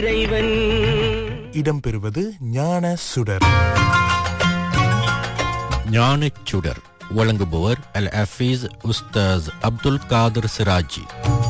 இறைவன் இடம்பெறுவது ஞான சுடர் ஞானச் சுடர் வழங்குபவர் அல் ஹஃபீஸ் உஸ்தாஸ் அப்துல் காதர் சிராஜி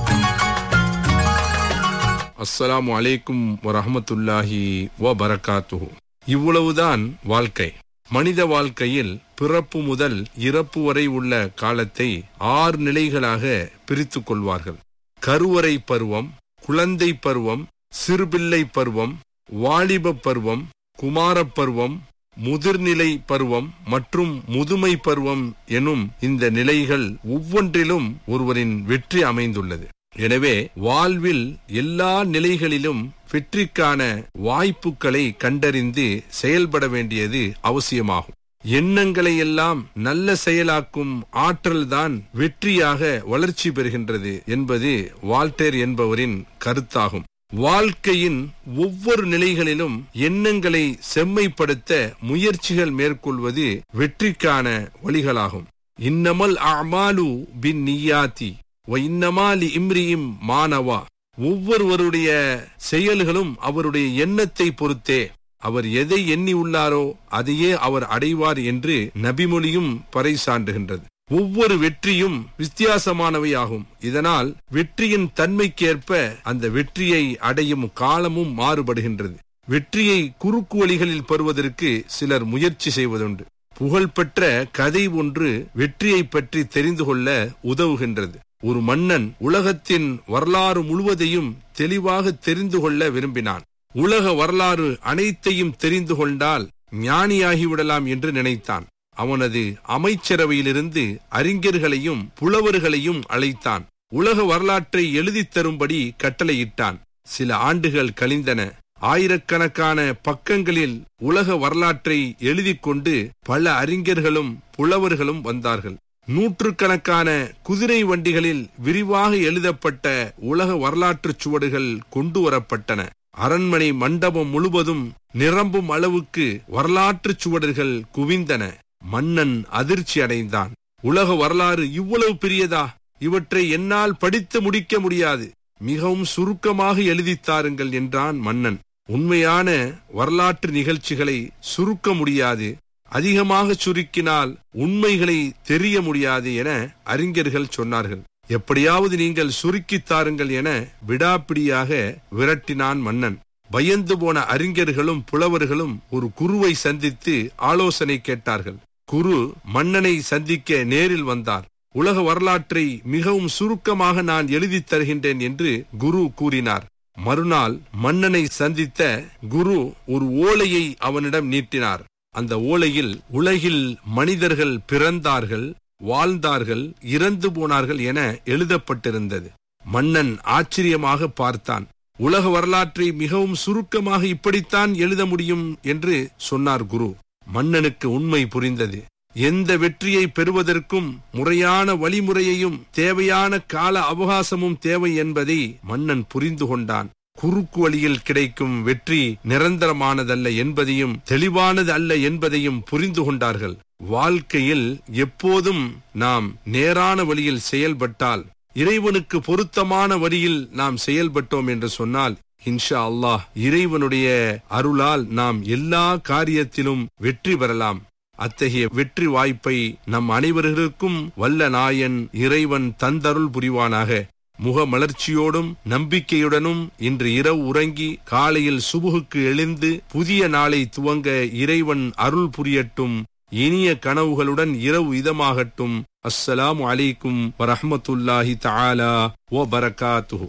அஸ்ஸலாமு அலைக்கும் வரஹமத்துல்லாஹி வ பரகாத்துஹு இவ்வளவுதான் வாழ்க்கை மனித வாழ்க்கையில் பிறப்பு முதல் இறப்பு வரை உள்ள காலத்தை ஆறு நிலைகளாக பிரித்துக் கொள்வார்கள் கருவறை பருவம் குழந்தை பருவம் சிறுபிள்ளை பருவம் வாலிப பருவம் குமாரப் பருவம் முதிர்நிலை பருவம் மற்றும் முதுமை பருவம் எனும் இந்த நிலைகள் ஒவ்வொன்றிலும் ஒருவரின் வெற்றி அமைந்துள்ளது எனவே வாழ்வில் எல்லா நிலைகளிலும் வெற்றிக்கான வாய்ப்புகளை கண்டறிந்து செயல்பட வேண்டியது அவசியமாகும் எண்ணங்களை எல்லாம் நல்ல செயலாக்கும் ஆற்றல்தான் வெற்றியாக வளர்ச்சி பெறுகின்றது என்பது வால்டேர் என்பவரின் கருத்தாகும் வாழ்க்கையின் ஒவ்வொரு நிலைகளிலும் எண்ணங்களை செம்மைப்படுத்த முயற்சிகள் மேற்கொள்வது வெற்றிக்கான வழிகளாகும் இன்னமல் அமாலு பின் நியாத்தி இன்னமாலி இம்ரியும் மானவா ஒவ்வொருவருடைய செயல்களும் அவருடைய எண்ணத்தை பொறுத்தே அவர் எதை எண்ணி உள்ளாரோ அதையே அவர் அடைவார் என்று நபிமொழியும் பறைசாண்டுகின்றது ஒவ்வொரு வெற்றியும் வித்தியாசமானவையாகும் இதனால் வெற்றியின் தன்மைக்கேற்ப அந்த வெற்றியை அடையும் காலமும் மாறுபடுகின்றது வெற்றியை குறுக்கு வழிகளில் பெறுவதற்கு சிலர் முயற்சி செய்வதுண்டு புகழ்பெற்ற கதை ஒன்று வெற்றியை பற்றி தெரிந்து கொள்ள உதவுகின்றது ஒரு மன்னன் உலகத்தின் வரலாறு முழுவதையும் தெளிவாக தெரிந்து கொள்ள விரும்பினான் உலக வரலாறு அனைத்தையும் தெரிந்து கொண்டால் ஞானியாகிவிடலாம் என்று நினைத்தான் அவனது அமைச்சரவையிலிருந்து அறிஞர்களையும் புலவர்களையும் அழைத்தான் உலக வரலாற்றை எழுதித் தரும்படி கட்டளையிட்டான் சில ஆண்டுகள் கழிந்தன ஆயிரக்கணக்கான பக்கங்களில் உலக வரலாற்றை எழுதிக் கொண்டு பல அறிஞர்களும் புலவர்களும் வந்தார்கள் நூற்றுக்கணக்கான குதிரை வண்டிகளில் விரிவாக எழுதப்பட்ட உலக வரலாற்றுச் சுவடுகள் கொண்டு வரப்பட்டன அரண்மனை மண்டபம் முழுவதும் நிரம்பும் அளவுக்கு வரலாற்றுச் சுவடுகள் குவிந்தன மன்னன் அதிர்ச்சி அடைந்தான் உலக வரலாறு இவ்வளவு பெரியதா இவற்றை என்னால் படித்து முடிக்க முடியாது மிகவும் சுருக்கமாக எழுதித்தாருங்கள் என்றான் மன்னன் உண்மையான வரலாற்று நிகழ்ச்சிகளை சுருக்க முடியாது அதிகமாக சுருக்கினால் உண்மைகளை தெரிய முடியாது என அறிஞர்கள் சொன்னார்கள் எப்படியாவது நீங்கள் சுருக்கித் தாருங்கள் என விடாப்பிடியாக விரட்டினான் மன்னன் பயந்து போன அறிஞர்களும் புலவர்களும் ஒரு குருவை சந்தித்து ஆலோசனை கேட்டார்கள் குரு மன்னனை சந்திக்க நேரில் வந்தார் உலக வரலாற்றை மிகவும் சுருக்கமாக நான் எழுதித் தருகின்றேன் என்று குரு கூறினார் மறுநாள் மன்னனை சந்தித்த குரு ஒரு ஓலையை அவனிடம் நீட்டினார் அந்த ஓலையில் உலகில் மனிதர்கள் பிறந்தார்கள் வாழ்ந்தார்கள் இறந்து போனார்கள் என எழுதப்பட்டிருந்தது மன்னன் ஆச்சரியமாக பார்த்தான் உலக வரலாற்றை மிகவும் சுருக்கமாக இப்படித்தான் எழுத முடியும் என்று சொன்னார் குரு மன்னனுக்கு உண்மை புரிந்தது எந்த வெற்றியை பெறுவதற்கும் முறையான வழிமுறையையும் தேவையான கால அவகாசமும் தேவை என்பதை மன்னன் புரிந்து கொண்டான் குறுக்கு வழியில் கிடைக்கும் வெற்றி நிரந்தரமானதல்ல என்பதையும் தெளிவானது அல்ல என்பதையும் புரிந்து கொண்டார்கள் வாழ்க்கையில் எப்போதும் நாம் நேரான வழியில் செயல்பட்டால் இறைவனுக்கு பொருத்தமான வழியில் நாம் செயல்பட்டோம் என்று சொன்னால் இன்ஷா அல்லாஹ் இறைவனுடைய அருளால் நாம் எல்லா காரியத்திலும் வெற்றி பெறலாம் அத்தகைய வெற்றி வாய்ப்பை நம் அனைவர்களுக்கும் வல்ல நாயன் இறைவன் தந்தருள் புரிவானாக முகமலர்ச்சியோடும் நம்பிக்கையுடனும் இன்று இரவு உறங்கி காலையில் சுபுகுக்கு எழுந்து புதிய நாளை துவங்க இறைவன் அருள் புரியட்டும் இனிய கனவுகளுடன் இரவு இதமாகட்டும் அஸ்ஸலாமு அலைக்கும் வரஹமத்துல்லாஹி தஆலா வ பரகாத்துஹு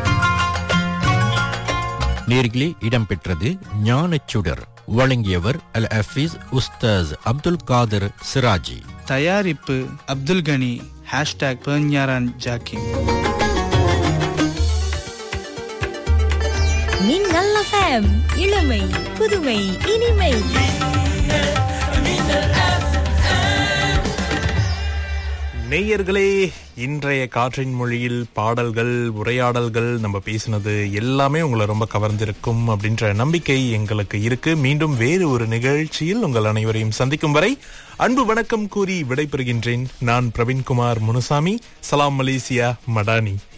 நேர்களே இடம்பெற்றது ஞானச் சுடர் வழங்கியவர் அல் ஹஃபீஸ் உஸ்தாஸ் அப்துல் காதர் சிராஜி தயாரிப்பு அப்துல் கனி ஹேஷ்டாக் பெர்ஞாரான் ஜாக்கின் மின்னல் எஃப்எம் இளமை புதுமை இனிமை நேயர்களே இன்றைய காற்றின் மொழியில் பாடல்கள் உரையாடல்கள் நம்ம பேசினது எல்லாமே உங்களை ரொம்ப கவர்ந்திருக்கும் அப்படின்ற நம்பிக்கை எங்களுக்கு இருக்கு மீண்டும் வேறு ஒரு நிகழ்ச்சியில் உங்கள் அனைவரையும் சந்திக்கும் வரை அன்பு வணக்கம் கூறி விடைபெறுகின்றேன் நான் பிரவீன்குமார் முனுசாமி சலாம் மலேசியா மடானி